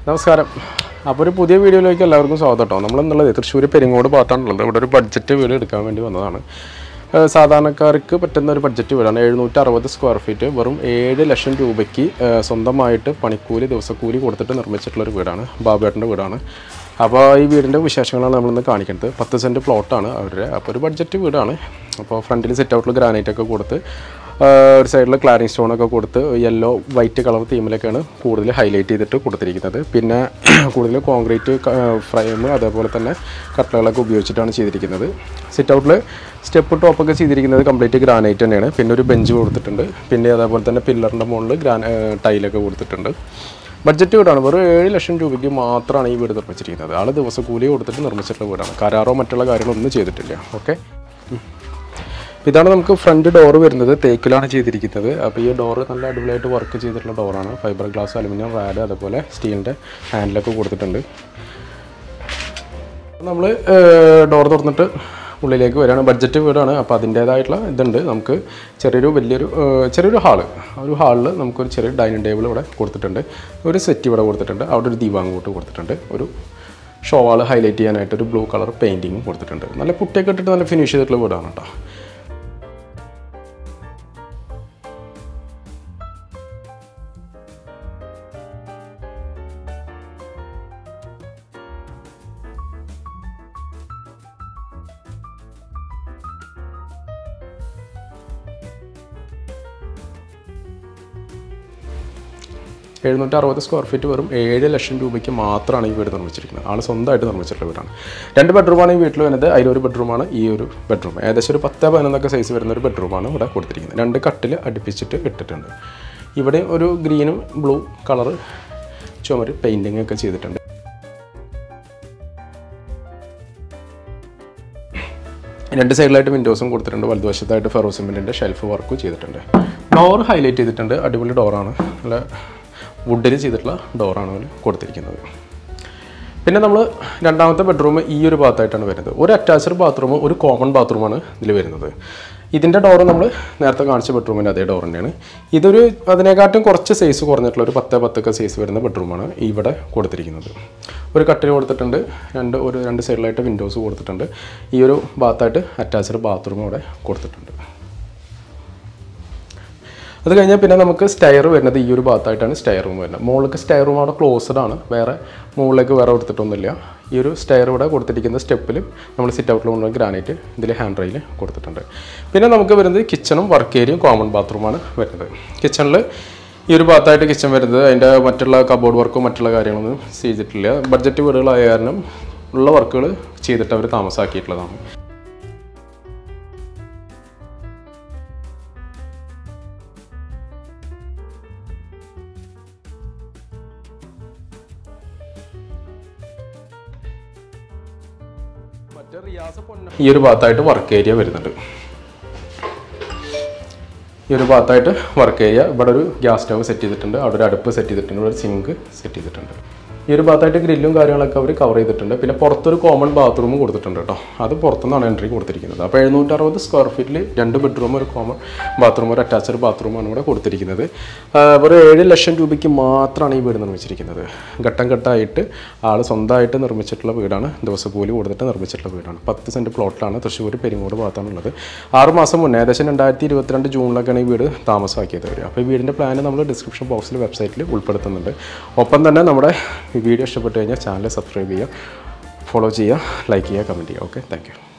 നമസ്കാരം അപ്പോൾ ഒരു പുതിയ വീഡിയോയിലേക്ക് എല്ലാവർക്കും സ്വാഗതം കേട്ടോ നമ്മളെന്നുള്ളത് തൃശ്ശൂർ പെരിങ്ങോട് ഭാഗത്താണുള്ളത് ഇവിടെ ഒരു ബഡ്ജറ്റ് വീട് എടുക്കാൻ വേണ്ടി വന്നതാണ് ഏഹ് സാധാരണക്കാർക്ക് പറ്റുന്ന ഒരു ബഡ്ജറ്റ് വീടാണ് എഴുന്നൂറ്റി അറുപത് സ്ക്വയർ ഫീറ്റ് വെറും ഏഴ് ലക്ഷം രൂപയ്ക്ക് ഏഹ് സ്വന്തമായിട്ട് പണിക്കൂലി ദിവസക്കൂലി കൊടുത്തിട്ട് നിർമ്മിച്ചിട്ടുള്ള ഒരു വീടാണ് ബാബുവേട്ടൻ്റെ വീടാണ് അപ്പോൾ ഈ വീടിൻ്റെ വിശേഷങ്ങളാണ് നമ്മളിന്ന് കാണിക്കുന്നത് പത്ത് സെൻറ്റ് പ്ലോട്ടാണ് അവരുടെ അപ്പോൾ ഒരു ബഡ്ജറ്റ് വീടാണ് അപ്പോൾ ഫ്രണ്ടിൽ സെറ്റ് ഔട്ടിൽ ഗ്രാനൈറ്റ് ഒക്കെ കൊടുത്ത് ആഹ് ഒരു സൈഡിൽ ക്ലാരിങ് സ്റ്റോൺ ഒക്കെ കൊടുത്ത് യെല്ലോ വൈറ്റ് കളർ തീമിലൊക്കെയാണ് കൂടുതൽ ഹൈലൈറ്റ് ചെയ്തിട്ട് കൊടുത്തിരിക്കുന്നത് പിന്നെ കൂടുതൽ കോൺക്രീറ്റ് ഫ്രെയിം അതേപോലെ തന്നെ കട്ടളകളൊക്കെ ഉപയോഗിച്ചിട്ടാണ് ചെയ്തിരിക്കുന്നത് സിറ്റ് ഔട്ടിൽ സ്റ്റെപ്പ് ടോപ്പൊക്കെ ചെയ്തിരിക്കുന്നത് കംപ്ലീറ്റ് ഗ്രാനൈറ്റ് തന്നെയാണ് പിന്നെ ഒരു ബെഞ്ച് കൊടുത്തിട്ടുണ്ട് പിന്നെ അതേപോലെ തന്നെ പില്ലറിൻ്റെ മുകളിൽ ഗ്രാന ടൈലൊക്കെ കൊടുത്തിട്ടുണ്ട് ബഡ്ജറ്റ് വീടാണ് വെറും ഏഴ് ലക്ഷം രൂപയ്ക്ക് മാത്രമാണ് ഈ വീട് നിർമ്മിച്ചിരിക്കുന്നത് ആൾ ദിവസം കൂലി കൊടുത്തിട്ട് നിർമ്മിച്ചിട്ടുള്ള വീടാണ് കരാറോ മറ്റുള്ള കാര്യങ്ങളൊന്നും ചെയ്തിട്ടില്ല ഓക്കെ ഇതാണ് നമുക്ക് ഫ്രണ്ട് ഡോർ വരുന്നത് തേക്കിലാണ് ചെയ്തിരിക്കുന്നത് അപ്പോൾ ഈ ഡോർ നല്ല അടിപൊളിയായിട്ട് വർക്ക് ചെയ്തിട്ടുള്ള ഡോറാണ് ഫൈബർ ഗ്ലാസ് അലുമിനിയം റാഡ് അതുപോലെ സ്റ്റീലിൻ്റെ ഹാൻഡിലൊക്കെ കൊടുത്തിട്ടുണ്ട് നമ്മൾ ഡോർ തുറന്നിട്ട് ഉള്ളിലേക്ക് വരികയാണ് ബഡ്ജറ്റ് വീടാണ് അപ്പോൾ അതിൻ്റേതായിട്ടുള്ള ഇതുണ്ട് നമുക്ക് ചെറിയൊരു വലിയൊരു ഏഹ്, ചെറിയൊരു ഹാള് ഒരു ഹാളിൽ നമുക്കൊരു ചെറിയ ഡൈനിങ് ടേബിൾ ഇവിടെ കൊടുത്തിട്ടുണ്ട് ഒരു സെറ്റ് ഇവിടെ കൊടുത്തിട്ടുണ്ട് അവിടെ ഒരു ദീപാങ്കോട്ട് കൊടുത്തിട്ടുണ്ട് ഒരു ഷോവാൾ ഹൈലൈറ്റ് ചെയ്യാനായിട്ട് ഒരു ബ്ലൂ കളർ പെയിൻറ്റിങ്ങും കൊടുത്തിട്ടുണ്ട് നല്ല പുട്ടിയൊക്കെ ഇട്ടിട്ട് നല്ല ഫിനിഷ് ചെയ്തിട്ടുള്ള വീടാണ് കേട്ടോ എഴുന്നൂറ്റി അറുപത് സ്ക്വയർ ഫീറ്റ് വെറും ഏഴ് ലക്ഷം രൂപയ്ക്ക് മാത്രമാണ് ഈ വീട് നിർമ്മിച്ചിരിക്കുന്നത് ആൾ സ്വന്തമായിട്ട് നിർമ്മിച്ചിട്ടുള്ള വീടാണ് രണ്ട് ബെഡ്റൂമാണ് ഈ വീട്ടിൽ വരുന്നത് അതിലൊരു ബെഡ്റൂമാണ് ഈ ഒരു ബെഡ്റൂം ഏകദേശം ഒരു പത്ത് പതിനൊന്നൊക്കെ സൈസ് വരുന്ന ഒരു ബെഡ്റൂമാണ് ഇവിടെ കൊടുത്തിരിക്കുന്നത് രണ്ട് കട്ടിൽ അടുപ്പിച്ചിട്ട് ഇട്ടിട്ടുണ്ട് ഇവിടെ ഒരു ഗ്രീനും ബ്ലൂ കളർ ചുമര് പെയിൻറ്റിങ് ഒക്കെ ചെയ്തിട്ടുണ്ട് രണ്ട് സൈഡിലായിട്ട് വിൻഡോസും കൊടുത്തിട്ടുണ്ട് വലതുവശത്തായിട്ട് ഫെറോസിമെൻറ്റിൻ്റെ ഷെൽഫ് വർക്കും ചെയ്തിട്ടുണ്ട് ഡോർ ഹൈലൈറ്റ് ചെയ്തിട്ടുണ്ട് അടിപൊളി ഡോറാണ് നല്ല വുഡിൽ ചെയ്തിട്ടുള്ള ഡോറാണ് അതിൽ കൊടുത്തിരിക്കുന്നത് പിന്നെ നമ്മൾ രണ്ടാമത്തെ ബെഡ്റൂം ഈ ഒരു ഭാഗത്തായിട്ടാണ് വരുന്നത് ഒരു അറ്റാച്ച്ഡ് ബാത്റൂമും ഒരു കോമൺ ബാത്റൂമാണ് ഇതിൽ വരുന്നത് ഇതിൻ്റെ ഡോറ് നമ്മൾ നേരത്തെ കാണിച്ച ബെഡ്റൂമിൻ്റെ അതേ ഡോർ തന്നെയാണ് ഇതൊരു അതിനെക്കാട്ടും കുറച്ച് സൈസ് കുറഞ്ഞിട്ടുള്ള ഒരു പത്ത് പത്തൊക്കെ സൈസ് വരുന്ന ബെഡ്റൂമാണ് ഇവിടെ കൊടുത്തിരിക്കുന്നത് ഒരു കട്ടിൽ കൊടുത്തിട്ടുണ്ട് രണ്ട് ഒരു രണ്ട് സൈഡിലായിട്ട് വിൻഡോസ് കൊടുത്തിട്ടുണ്ട് ഈ ഒരു ഭാഗത്തായിട്ട് അറ്റാച്ച്ഡ് ബാത്റൂം ഇവിടെ കൊടുത്തിട്ടുണ്ട് അത് കഴിഞ്ഞാൽ പിന്നെ നമുക്ക് സ്റ്റയർ വരുന്നത് ഈ ഒരു ഭാഗത്തായിട്ടാണ് സ്റ്റയർ റൂം വരുന്നത് മുകളിലേക്ക് സ്റ്റയർ റൂം അവിടെ ക്ലോസ്ഡ് ആണ് വേറെ മുകളിലേക്ക് വേറെ കൊടുത്തിട്ടൊന്നുമില്ല ഈ ഒരു സ്റ്റയർ ഇവിടെ കൊടുത്തിരിക്കുന്ന സ്റ്റെപ്പിൽ നമ്മൾ സിറ്റ് ഔട്ടിൽ കൊണ്ടുവന്ന ഗ്രാനൈറ്റ് ഇതിൽ ഹാൻഡ് റെയിൽ കൊടുത്തിട്ടുണ്ട് പിന്നെ നമുക്ക് വരുന്നത് കിച്ചണും വർക്ക് ഏരിയയും കോമൺ ബാത്റൂമാണ് വരുന്നത് കിച്ചണിൽ ഈ ഒരു ഭാഗത്തായിട്ട് കിച്ചൺ വരുന്നത് അതിൻ്റെ മറ്റുള്ള കബോർഡ് വർക്കും മറ്റുള്ള കാര്യങ്ങളൊന്നും ചെയ്തിട്ടില്ല ബഡ്ജറ്റ് വീടുകളായ കാരണം ഉള്ള വർക്കുകൾ ചെയ്തിട്ട് അവർ താമസാക്കിയിട്ടുള്ളതാണ് ഈ ഒരു ഭാഗത്തായിട്ട് വർക്ക് ഏരിയ വരുന്നുണ്ട് ഈ ഒരു ഭാഗത്തായിട്ട് വർക്ക് ഏരിയ ഇവിടെ ഒരു ഗ്യാസ് സ്റ്റവ് സെറ്റ് ചെയ്തിട്ടുണ്ട് അവിടെ ഒരു അടുപ്പ് സെറ്റ് ചെയ്തിട്ടുണ്ട് ഇവിടെ ഒരു സിങ്ക് സെറ്റ് ചെയ്തിട്ടുണ്ട് ഈ ഒരു ഭാഗത്തായിട്ട് ഗ്രില്ലും കാര്യങ്ങളൊക്കെ അവർ കവർ ചെയ്തിട്ടുണ്ട് പിന്നെ പുറത്തൊരു കോമൺ ബാത്റൂമും കൊടുത്തിട്ടുണ്ട് കേട്ടോ അത് പുറത്തുനിന്നാണ് എൻട്രി കൊടുത്തിരിക്കുന്നത് അപ്പോൾ എഴുന്നൂറ്റി അറുപത് സ്ക്വയർ ഫീറ്റിൽ രണ്ട് ബെഡ്റൂം ഒരു കോമൺ ബാത്റൂം ഒരു അറ്റാച്ച്ഡ് ബാത്റൂമാണ് ഇവിടെ കൊടുത്തിരിക്കുന്നത് ആ, ഒരു ഏഴ് ലക്ഷം രൂപയ്ക്ക് മാത്രമാണ് ഈ വീട് നിർമ്മിച്ചിരിക്കുന്നത് ഘട്ടം ഘട്ടമായിട്ട് ആൾ സ്വന്തമായിട്ട് നിർമ്മിച്ചിട്ടുള്ള വീടാണ് ദിവസക്കൂലി കൊടുത്തിട്ട് നിർമ്മിച്ചിട്ടുള്ള വീടാണ് പത്ത് സെൻറ്റ് പ്ലോട്ടിലാണ് തൃശ്ശൂർ പെരിങ്ങോട് ഭാഗത്താണുള്ളത് ആറ് മാസം മുന്നേ ഏകദേശം രണ്ടായിരത്തി ഇരുപത്തിരണ്ട് ജൂണിലൊക്കെയാണ് ഈ വീട് താമസമാക്കിയത് വരിക അപ്പോൾ ഈ വീടിൻ്റെ പ്ലാൻ നമ്മൾ ഡിസ്ക്രിപ്ഷൻ ബോക്സിൽ വെബ്സൈറ്റിൽ ഉൾപ്പെടുത്തുന്നുണ്ട് ഒപ്പം തന്നെ നമ്മുടെ ഈ വീഡിയോ ഇഷ്ടപ്പെട്ട് കഴിഞ്ഞാൽ ചാനൽ സബ്സ്ക്രൈബ് ചെയ്യുക ഫോളോ ചെയ്യുക ലൈക്ക് ചെയ്യുക കമൻറ്റ് ചെയ്യുക ഓക്കെ താങ്ക്